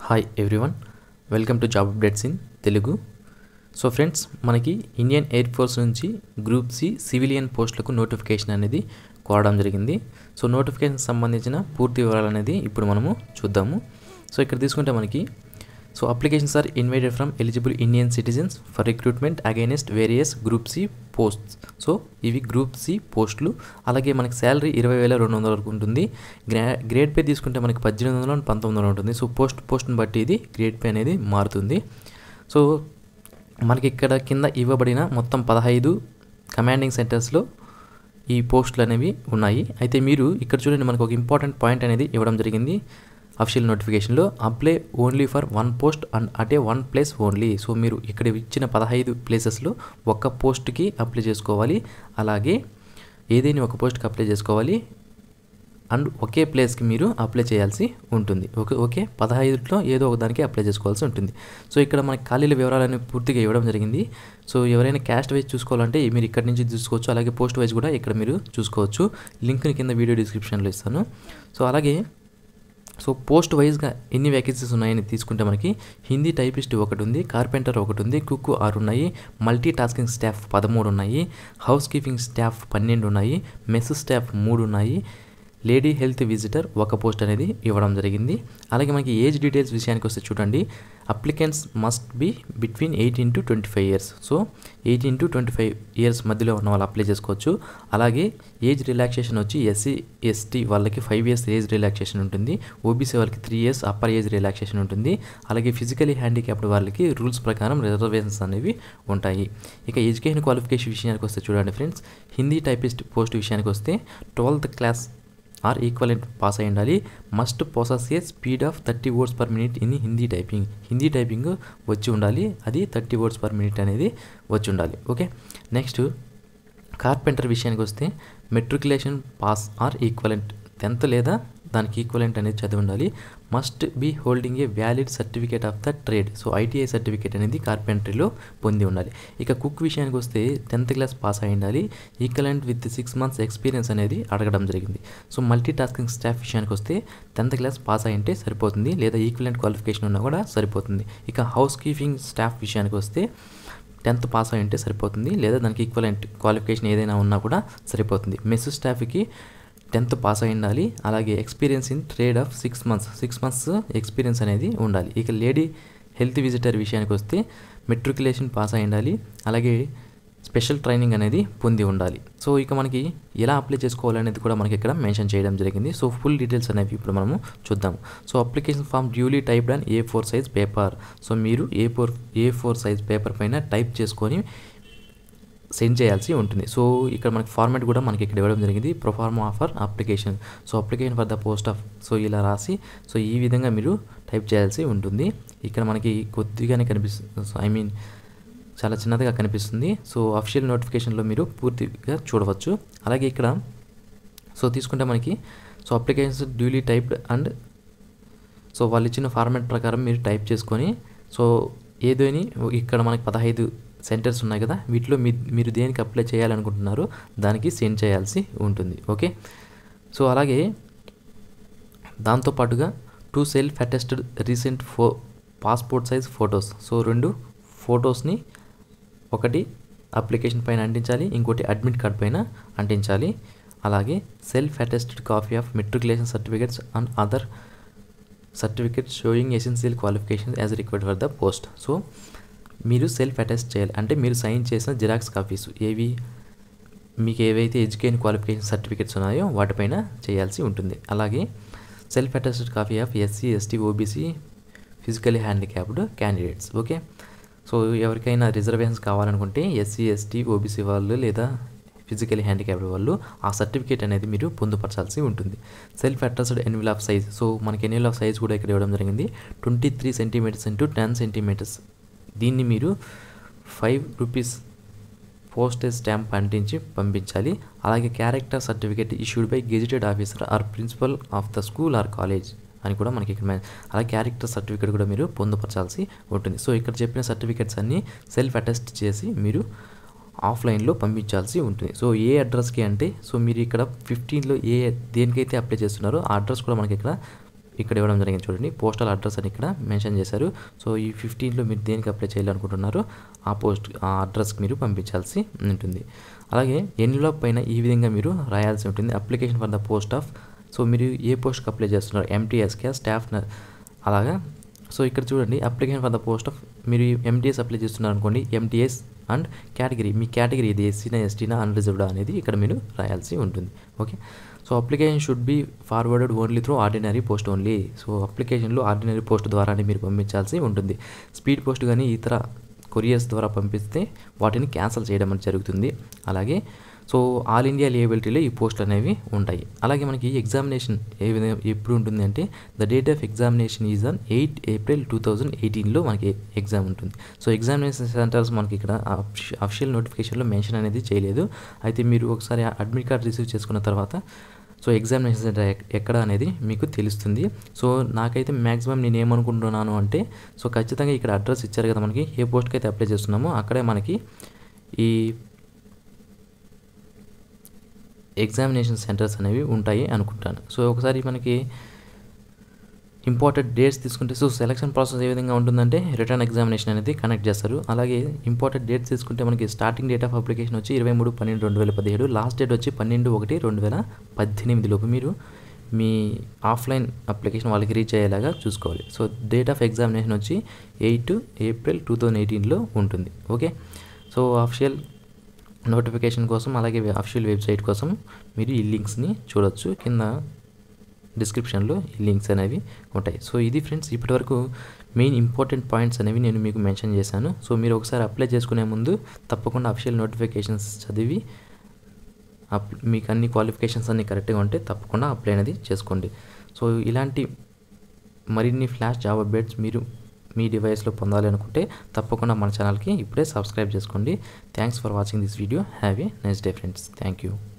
hi everyone welcome to job updates in Telugu so friends మనకి Indian air force నుంచి group C civilian పోస్టులకు notification అనేది కోరడం జరిగింది సో నోటిఫికేషన్ సంబంధించిన పూర్తి వివరాలు అనేది ఇప్పుడు మనము చూద్దాము సో ఇక్కడ తీసుకుంటే మనకి so applications are invited from eligible Indian citizens for recruitment against various group C posts so ఇవి గ్రూప్ సి పోస్టులు అలాగే మనకి శాలరీ ఇరవై వేల రెండు వందల వరకు ఉంటుంది గ్రా గ్రేడ్ పే తీసుకుంటే మనకి పద్దెనిమిది వందల పంతొమ్మిది వందలు ఉంటుంది సో పోస్ట్ పోస్ట్ని బట్టి ఇది గ్రేడ్ పే అనేది మారుతుంది సో మనకి ఇక్కడ కింద ఇవ్వబడిన మొత్తం పదహైదు కమాండింగ్ సెంటర్స్లో ఈ పోస్టులు అనేవి ఉన్నాయి అయితే మీరు ఇక్కడ చూడండి మనకు ఒక ఇంపార్టెంట్ పాయింట్ అనేది ఇవ్వడం జరిగింది అఫిషియల్ నోటిఫికేషన్లో apply only for one post and at one place only so మీరు ఇక్కడ ఇచ్చిన పదహైదు ప్లేసెస్లో ఒక్క పోస్ట్కి అప్లై చేసుకోవాలి అలాగే ఏదైనా ఒక పోస్ట్కి అప్లై చేసుకోవాలి అండ్ ఒకే ప్లేస్కి మీరు అప్లై చేయాల్సి ఉంటుంది ఓకే ఓకే పదహైదులో ఏదో ఒక దానికి అప్లై చేసుకోవాల్సి ఉంటుంది సో ఇక్కడ మనకి ఖాళీల వివరాలన్నీ పూర్తిగా ఇవ్వడం జరిగింది సో ఎవరైనా క్యాస్ట్ వైజ్ చూసుకోవాలంటే మీరు ఇక్కడ నుంచి చూసుకోవచ్చు అలాగే పోస్ట్ వైజ్ కూడా ఇక్కడ మీరు చూసుకోవచ్చు లింక్ని కింద వీడియో డిస్క్రిప్షన్లో ఇస్తాను సో అలాగే సో పోస్ట్ వైజ్గా ఎన్ని వేకెన్సీస్ ఉన్నాయని తీసుకుంటే మనకి హిందీ టైపిస్ట్ ఒకటి ఉంది కార్పెంటర్ ఒకటి ఉంది కుక్ ఆరు ఉన్నాయి మల్టీ టాస్కింగ్ స్టాఫ్ పదమూడు ఉన్నాయి హౌస్ కీపింగ్ స్టాఫ్ పన్నెండు ఉన్నాయి మెస్ స్టాఫ్ మూడు ఉన్నాయి లేడీ హెల్త్ విజిటర్ ఒక పోస్ట్ అనేది ఇవ్వడం జరిగింది అలాగే మనకి ఏజ్ డీటెయిల్స్ విషయానికి వస్తే చూడండి applicants must be between eighteen to twenty five years so eighteen to twenty five years మధ్యలో ఉన్న వాళ్ళు అప్లై చేసుకోవచ్చు అలాగే ఏజ్ రిలాక్సేషన్ వచ్చి ఎస్సీ ఎస్టీ వాళ్ళకి ఫైవ్ ఇయర్స్ ఏజ్ రిలాక్సేషన్ ఉంటుంది ఓబీసీ వాళ్ళకి three years upper age relaxation ఉంటుంది అలాగే ఫిజికలీ హ్యాండిక్యాప్డ్ వాళ్ళకి రూల్స్ ప్రకారం రిజర్వేషన్స్ అనేవి ఉంటాయి ఇక ఎడ్యుకేషన్ క్వాలిఫికేషన్ విషయానికి వస్తే చూడండి ఫ్రెండ్స్ హిందీ టైపిస్ట్ పోస్ట్ విషయానికి వస్తే twelfth class or equivalent pass అయి ఉండాలి must possess a speed of thirty words per minute in Hindi typing Hindi typing వచ్చి ఉండాలి అది థర్టీ వర్డ్స్ పర్ మినిట్ అనేది వచ్చి ఉండాలి ఓకే నెక్స్ట్ కార్పెంటర్ విషయానికి వస్తే matriculation pass or equivalent tenth లేదా దానికి ఈక్వలెంట్ అనేది చదివి ఉండాలి must be holding a valid certificate of the trade so ITI certificate అనేది కార్పెంటరీలో పొంది ఉండాలి ఇక కుక్ విషయానికి వస్తే టెన్త్ క్లాస్ పాస్ అయి ఉండాలి equivalent with six months experience అనేది అడగడం జరిగింది సో మల్టీ టాస్కింగ్ స్టాఫ్ విషయానికి వస్తే టెన్త్ క్లాస్ పాస్ అయి ఉంటే సరిపోతుంది లేదా ఈక్వలెంట్ క్వాలిఫికేషన్ ఉన్నా కూడా సరిపోతుంది ఇక హౌస్ కీపింగ్ స్టాఫ్ విషయానికి వస్తే టెన్త్ పాస్ అయి ఉంటే సరిపోతుంది లేదా దానికి ఈక్వలెంట్ క్వాలిఫికేషన్ ఏదైనా ఉన్నా కూడా సరిపోతుంది మెస్ స్టాఫ్కి టెన్త్ పాస్ అయి ఉండాలి అలాగే experience in trade of six months six months experience అనేది ఉండాలి ఇక లేడీ హెల్త్ విజిటర్ విషయానికి వస్తే మెట్రికులేషన్ పాస్ అయి ఉండాలి అలాగే స్పెషల్ ట్రైనింగ్ అనేది పొంది ఉండాలి సో ఇక మనకి ఎలా అప్లై చేసుకోవాలనేది కూడా మనకి ఇక్కడ మెన్షన్ చేయడం జరిగింది సో ఫుల్ డీటెయిల్స్ అనేవి ఇప్పుడు మనము చూద్దాం so application form duly typed and A four size paper so మీరు A four A four size paper పైన టైప్ చేసుకొని సెండ్ చేయాల్సి ఉంటుంది సో ఇక్కడ మనకి ఫార్మాట్ కూడా మనకి ఇక్కడ ఇవ్వడం జరిగింది proforma of application so application for the post of so ఇలా రాసి సో ఈ విధంగా మీరు టైప్ చేయాల్సి ఉంటుంది ఇక్కడ మనకి కొద్దిగానే కనిపిస్తుంది ఐ మీన్ చాలా చిన్నదిగా కనిపిస్తుంది సో అఫిషియల్ నోటిఫికేషన్లో మీరు పూర్తిగా చూడవచ్చు అలాగే ఇక్కడ సో తీసుకుంటే మనకి so applications duly typed and so వాళ్ళు ఇచ్చిన ఫార్మాట్ ప్రకారం మీరు టైప్ చేసుకొని సో ఏదోని ఇక్కడ మనకి పదహైదు సెంటర్స్ ఉన్నాయి కదా వీటిలో మీ మీరు దేనికి అప్లై చేయాలనుకుంటున్నారో దానికి సెండ్ చేయాల్సి ఉంటుంది ఓకే సో అలాగే దాంతోపాటుగా టూ సెల్ఫ్ అటెస్టెడ్ రీసెంట్ ఫో పాస్పోర్ట్ సైజ్ ఫొటోస్ సో రెండు ఫొటోస్ని ఒకటి అప్లికేషన్ పైన అంటించాలి ఇంకోటి అడ్మిట్ కార్డ్ పైన అంటించాలి అలాగే self attested copy of matriculation certificates and other certificate showing essential qualifications as required for the post so మీరు సెల్ఫ్ అటెస్ట్ చేయాలి అంటే మీరు సైన్ చేసిన జిరాక్స్ కాపీస్ ఏవి మీకు ఏవైతే ఎడ్యుకేషన్ క్వాలిఫికేషన్ సర్టిఫికేట్స్ ఉన్నాయో వాటిపైన చేయాల్సి ఉంటుంది అలాగే self attested copy of SC ST OBC physically handicapped candidates okay so ఎవరికైనా రిజర్వేషన్స్ కావాలనుకుంటే ఎస్సీ ఎస్టీ ఓబీసీ వాళ్ళు లేదా ఫిజికలీ హ్యాండిక్యాప్డ్ వాళ్ళు ఆ సర్టిఫికేట్ అనేది మీరు పొందుపరచాల్సి ఉంటుంది self addressed envelope of size so మనకి ఎన్విల్ ఆఫ్ సైజ్ కూడా ఇక్కడ ఇవ్వడం జరిగింది twenty three centimetres into ten centimetres దీన్ని మీరు ఫైవ్ రూపీస్ పోస్టేజ్ స్టాంప్ అంటించి పంపించాలి అలాగే character certificate issued by gazetted officer or principal of the school or college అని కూడా మనకి ఇక్కడ అలా క్యారెక్టర్ సర్టిఫికేట్ కూడా మీరు పొందుపరచాల్సి ఉంటుంది సో ఇక్కడ చెప్పిన సర్టిఫికేట్స్ అన్నీ సెల్ఫ్ అటెస్ట్ చేసి మీరు ఆఫ్లైన్లో పంపించాల్సి ఉంటుంది సో ఏ అడ్రస్కి అంటే సో మీరు ఇక్కడ ఫిఫ్టీన్లో ఏ దేనికైతే అప్లై చేస్తున్నారో ఆ అడ్రస్ కూడా మనకి ఇక్కడ ఇక్కడ ఇవ్వడం జరిగింది చూడండి పోస్టల్ అడ్రస్ అని ఇక్కడ మెన్షన్ చేశారు సో ఈ ఫిఫ్టీన్లో మీరు దేనికి అప్లై చేయాలనుకుంటున్నారో ఆ పోస్ట్ ఆ అడ్రస్కి మీరు పంపించాల్సి ఉంటుంది అలాగే ఎన్వలప్ పైన ఈ విధంగా మీరు రాయాల్సి ఉంటుంది application for the post of so మీరు ఏ పోస్ట్కి అప్లై చేస్తున్నారు ఎంటీఎస్కే స్టాఫ్ న- అలాగా సో ఇక్కడ చూడండి application for the post of మీరు ఎంటీఎస్ అప్లై చేస్తున్నారు అనుకోండి ఎంటీఎస్ అండ్ కేటగిరీ మీ కేటగిరీ ఇది ఎస్సీనా ఎస్టీనా అన్రిజర్వ్డా అనేది ఇక్కడ మీరు రాయాల్సి ఉంటుంది okay so application should be forwarded only through ordinary post only so అప్లికేషన్లో ఆర్డినరీ పోస్ట్ ద్వారానే మీరు పంపించాల్సి ఉంటుంది స్పీడ్ పోస్ట్ కానీ ఇతర కొరియర్స్ ద్వారా పంపిస్తే వాటిని క్యాన్సిల్ చేయడం అనేది జరుగుతుంది అలాగే సో ఆల్ ఇండియా లేబిలిటీలో ఈ పోస్టులు అనేవి ఉంటాయి అలాగే మనకి ఎగ్జామినేషన్ ఏ విధంగా ఎప్పుడు ఉంటుంది అంటే the date of examination is on eight April two thousand ఎయిటీన్లో మనకి ఎగ్జామ్ ఉంటుంది సో ఎగ్జామినేషన్ సెంటర్స్ మనకి ఇక్కడ అఫిషియల్ నోటిఫికేషన్లో మెన్షన్ అనేది చేయలేదు అయితే మీరు ఒకసారి అడ్మిట్ కార్డ్ రిసీవ్ చేసుకున్న తర్వాత సో ఎగ్జామినేషన్ సెంటర్ ఎక్- ఎక్కడ అనేది మీకు తెలుస్తుంది సో నాకైతే మ్యాక్సిమం నేను ఏమనుకుంటున్నాను అంటే సో ఖచ్చితంగా ఇక్కడ అడ్రస్ ఇచ్చారు కదా మనకి ఏ పోస్ట్కి అయితే అప్లై చేస్తున్నామో అక్కడే మనకి ఈ ఎగ్జామినేషన్ సెంటర్స్ అనేవి ఉంటాయి అనుకుంటాను సో ఒకసారి మనకి ఇంపార్టెంట్ డేట్స్ తీసుకుంటే సో సెలక్షన్ ప్రాసెస్ ఏ విధంగా ఉంటుందంటే రిటర్న్ ఎగ్జామినేషన్ అనేది కనెక్ట్ చేస్తారు అలాగే ఇంపార్టెంట్ డేట్స్ తీసుకుంటే మనకి స్టార్టింగ్ డేట్ ఆఫ్ అప్లికేషన్ వచ్చి ఇరవై మూడు పన్నెండు రెండు వేల పదిహేడు లాస్ట్ డేట్ వచ్చి పన్నెండు ఒకటి రెండు వేల పద్దెనిమిది లోపు మీరు మీ ఆఫ్లైన్ అప్లికేషన్ వాళ్ళకి రీచ్ అయ్యేలాగా చూసుకోవాలి సో డేట్ ఆఫ్ ఎగ్జామినేషన్ వచ్చి ఎయిట్ ఏప్రిల్ టూ థౌజండ్ ఎయిటీన్లో ఉంటుంది ఓకే సో అఫిషియల్ నోటిఫికేషన్ కోసం అలాగే అఫిషియల్ వెబ్సైట్ కోసం మీరు ఈ లింక్స్ని చూడొచ్చు కింద డిస్క్రిప్షన్లో ఈ లింక్స్ అనేవి ఉంటాయి సో ఇది ఫ్రెండ్స్ ఇప్పటివరకు మెయిన్ ఇంపార్టెంట్ పాయింట్స్ అనేవి నేను మీకు మెన్షన్ చేశాను సో మీరు ఒకసారి అప్లై చేసుకునే ముందు తప్పకుండా అఫిషియల్ నోటిఫికేషన్స్ చదివి అప్ మీకు అన్ని క్వాలిఫికేషన్స్ అన్ని కరెక్ట్గా ఉంటే తప్పకుండా అప్లై అనేది చేసుకోండి సో ఇలాంటి మరిన్ని ఫ్లాష్ జాబ్ అప్డేట్స్ మీరు మీ డివైస్లో పొందాలి అనుకుంటే తప్పకుండా మన ఛానల్కి ఇప్పుడే సబ్స్క్రైబ్ చేసుకోండి thanks for watching this video have a nice day friends thank you